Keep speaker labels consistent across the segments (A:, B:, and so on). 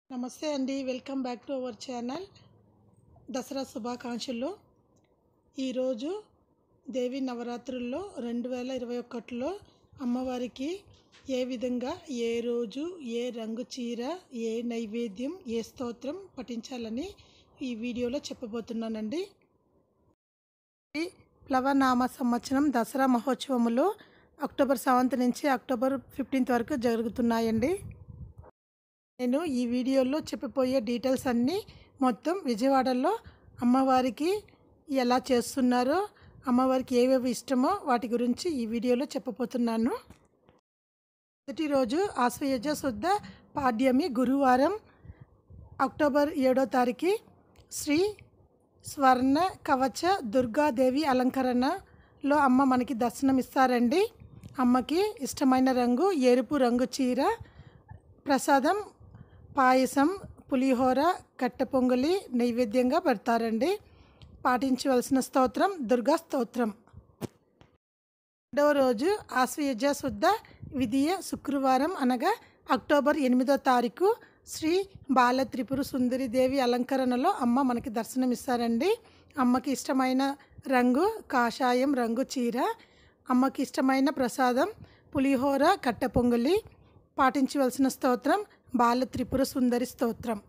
A: నమస్తే అండి welcome back to our channel Dasara శుభాకాంక్షలు ఈరోజు దేవి నవరాత్రుల్లో రెండు వేల ఇరవై ఒకటిలో అమ్మవారికి ఏ విధంగా ఏ రోజు ఏ రంగు చీర ఏ నైవేద్యం ఏ స్తోత్రం పఠించాలని ఈ వీడియోలో చెప్పబోతున్నానండి ఈ ప్లవనామ సంవత్సరం దసరా మహోత్సవములు అక్టోబర్ సెవెంత్ నుంచి అక్టోబర్ ఫిఫ్టీన్త్ వరకు జరుగుతున్నాయండి నేను ఈ వీడియోలో చెప్పబోయే డీటెయిల్స్ అన్నీ మొత్తం విజయవాడలో అమ్మవారికి ఎలా చేస్తున్నారో అమ్మవారికి ఏవేవి ఇష్టమో వాటి గురించి ఈ వీడియోలో చెప్పబోతున్నాను మొదటి రోజు ఆశ్వయుజ శుద్ధ పాడ్యమి గురువారం అక్టోబర్ ఏడో తారీఖు శ్రీ స్వర్ణ కవచ దుర్గాదేవి అలంకరణలో అమ్మ మనకి దర్శనం ఇస్తారండి అమ్మకి ఇష్టమైన రంగు ఎరుపు రంగు చీర ప్రసాదం పాయసం పులిహోర కట్టె పొంగలి నైవేద్యంగా పెడతారండి పాటించవలసిన స్తోత్రం దుర్గా స్తోత్రం రెండవ రోజు ఆశ్వయుజ శుద్ధ విధియ శుక్రవారం అనగా అక్టోబర్ ఎనిమిదో తారీఖు శ్రీ బాల త్రిపుర సుందరి దేవి అలంకరణలో అమ్మ మనకి దర్శనమిస్తారండి అమ్మకి ఇష్టమైన రంగు కాషాయం రంగు చీర అమ్మకి ఇష్టమైన ప్రసాదం పులిహోర కట్టె పొంగలి పాటించవలసిన స్తోత్రం బాల త్రిపుర సుందరి స్తోత్రం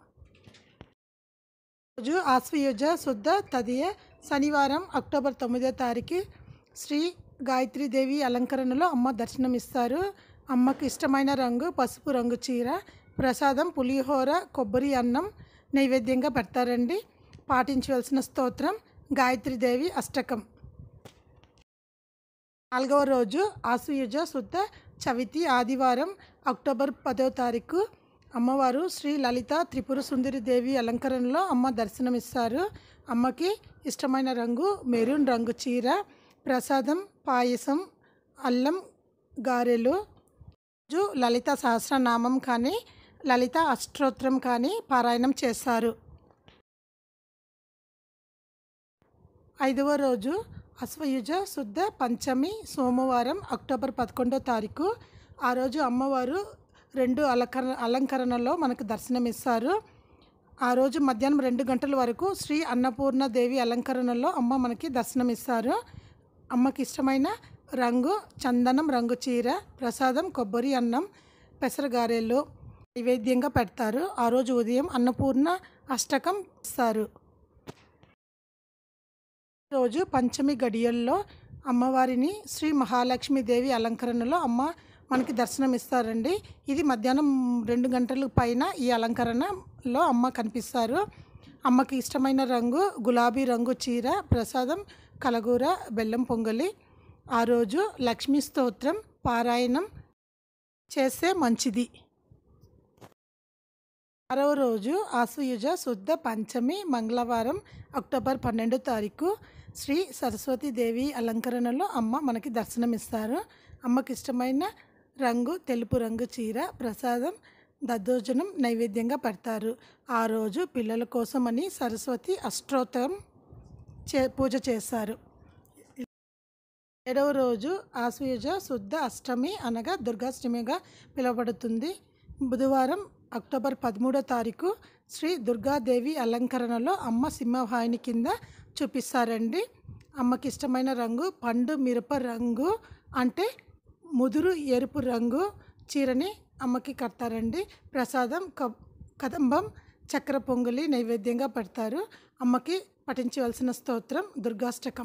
A: రోజు ఆశ్వయుజ శుద్ధ తదియ శనివారం అక్టోబర్ తొమ్మిదో తారీఖు శ్రీ గాయత్రీదేవి అలంకరణలో అమ్మ దర్శనమిస్తారు అమ్మకు ఇష్టమైన రంగు పసుపు రంగు చీర ప్రసాదం పులిహోర కొబ్బరి అన్నం నైవేద్యంగా పెడతారండి పాటించవలసిన స్తోత్రం గాయత్రీదేవి అష్టకం నాలుగవ రోజు ఆశ్వయుజ శుద్ధ చవితి ఆదివారం అక్టోబర్ పదో తారీఖు అమ్మవారు శ్రీ లలిత త్రిపుర సుందరి దేవి అలంకరణలో అమ్మ దర్శనమిస్తారు అమ్మకి ఇష్టమైన రంగు మెరూన్ రంగు చీర ప్రసాదం పాయసం అల్లం గారెలు రోజు లలిత సహస్రనామం కానీ లలిత అష్టోత్తరం కానీ పారాయణం చేస్తారు ఐదవ రోజు అశ్వయుజ శుద్ధ పంచమి సోమవారం అక్టోబర్ పదకొండో తారీఖు ఆ రోజు అమ్మవారు రెండు అలంకరణ అలంకరణలో మనకు దర్శనమిస్తారు ఆ రోజు మధ్యాహ్నం రెండు గంటల వరకు శ్రీ అన్నపూర్ణ దేవి అలంకరణలో అమ్మ మనకి దర్శనమిస్తారు అమ్మకి ఇష్టమైన రంగు చందనం రంగు చీర ప్రసాదం కొబ్బరి అన్నం పెసరగారెలు నైవేద్యంగా పెడతారు ఆ రోజు ఉదయం అన్నపూర్ణ అష్టకం ఇస్తారు రోజు పంచమి గడియల్లో అమ్మవారిని శ్రీ మహాలక్ష్మీదేవి అలంకరణలో అమ్మ మనకి దర్శనం ఇస్తారండి ఇది మధ్యాహ్నం రెండు గంటల పైన ఈ అలంకరణలో అమ్మ కనిపిస్తారు అమ్మకి ఇష్టమైన రంగు గులాబీ రంగు చీర ప్రసాదం కలగూర బెల్లం పొంగలి ఆ రోజు లక్ష్మీ స్తోత్రం పారాయణం చేస్తే మంచిది ఆరవ రోజు ఆశ్వయుజ శుద్ధ పంచమి మంగళవారం అక్టోబర్ పన్నెండో తారీఖు శ్రీ సరస్వతి దేవి అలంకరణలో అమ్మ మనకి దర్శనమిస్తారు అమ్మకి ఇష్టమైన రంగు తెలుపు రంగు చీర ప్రసాదం దద్దోజనం నైవేద్యంగా పెడతారు ఆ రోజు పిల్లల కోసమని సరస్వతి అష్టోత్తరం చే పూజ చేస్తారు ఏడవ రోజు ఆశ్వయుజ శుద్ధ అష్టమి అనగా దుర్గాష్టమిగా పిలువబడుతుంది బుధవారం అక్టోబర్ పదమూడో తారీఖు శ్రీ దుర్గాదేవి అలంకరణలో అమ్మ సింహవాహిని కింద చూపిస్తారండి అమ్మకి ఇష్టమైన రంగు పండు మిరప రంగు అంటే ముదురు ఎరుపు రంగు చీరని అమ్మకి కడతారండి ప్రసాదం క కదంబం చక్ర పొంగులి నైవేద్యంగా పెడతారు అమ్మకి పఠించవలసిన స్తోత్రం దుర్గాష్టకం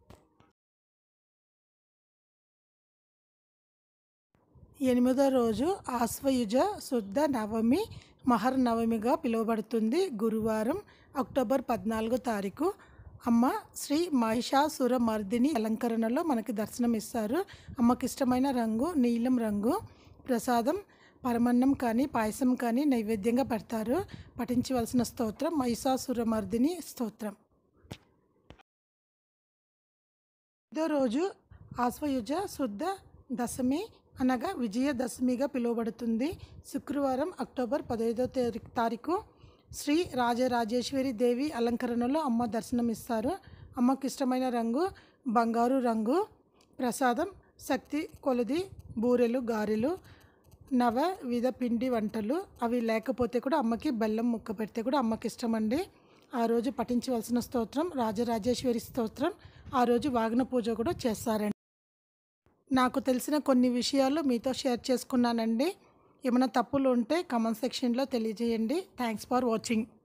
A: ఎనిమిదో రోజు ఆశ్వయుజ శుద్ధ నవమి మహర్ నవమిగా పిలువబడుతుంది గురువారం అక్టోబర్ పద్నాలుగో తారీఖు అమ్మ శ్రీ మహిషాసుర మర్దిని అలంకరణలో మనకి దర్శనం ఇస్తారు అమ్మకి ఇష్టమైన రంగు నీలం రంగు ప్రసాదం పరమన్నం కానీ పాయసం కానీ నైవేద్యంగా పెడతారు పఠించవలసిన స్తోత్రం మహిషాసుర మర్దిని స్తోత్రం ఐదో రోజు ఆశ్వయుజ శుద్ధ దశమి అనగా విజయదశమిగా పిలువబడుతుంది శుక్రవారం అక్టోబర్ పదహైదో తారీఖు శ్రీ రాజరాజేశ్వరి దేవి అలంకరణలో అమ్మ దర్శనమిస్తారు అమ్మకి ఇష్టమైన రంగు బంగారు రంగు ప్రసాదం శక్తి కొలది బూరెలు గారెలు నవ విధ పిండి వంటలు అవి లేకపోతే కూడా అమ్మకి బెల్లం ముక్క పెడితే కూడా అమ్మకి ఇష్టం అండి ఆ రోజు పఠించవలసిన స్తోత్రం రాజరాజేశ్వరి స్తోత్రం ఆ రోజు వాగ్న పూజ కూడా చేస్తారండి నాకు తెలిసిన కొన్ని విషయాలు మీతో షేర్ చేసుకున్నానండి ఏమైనా తప్పులు ఉంటే కామెంట్ సెక్షన్లో తెలియజేయండి థ్యాంక్స్ ఫర్ వాచింగ్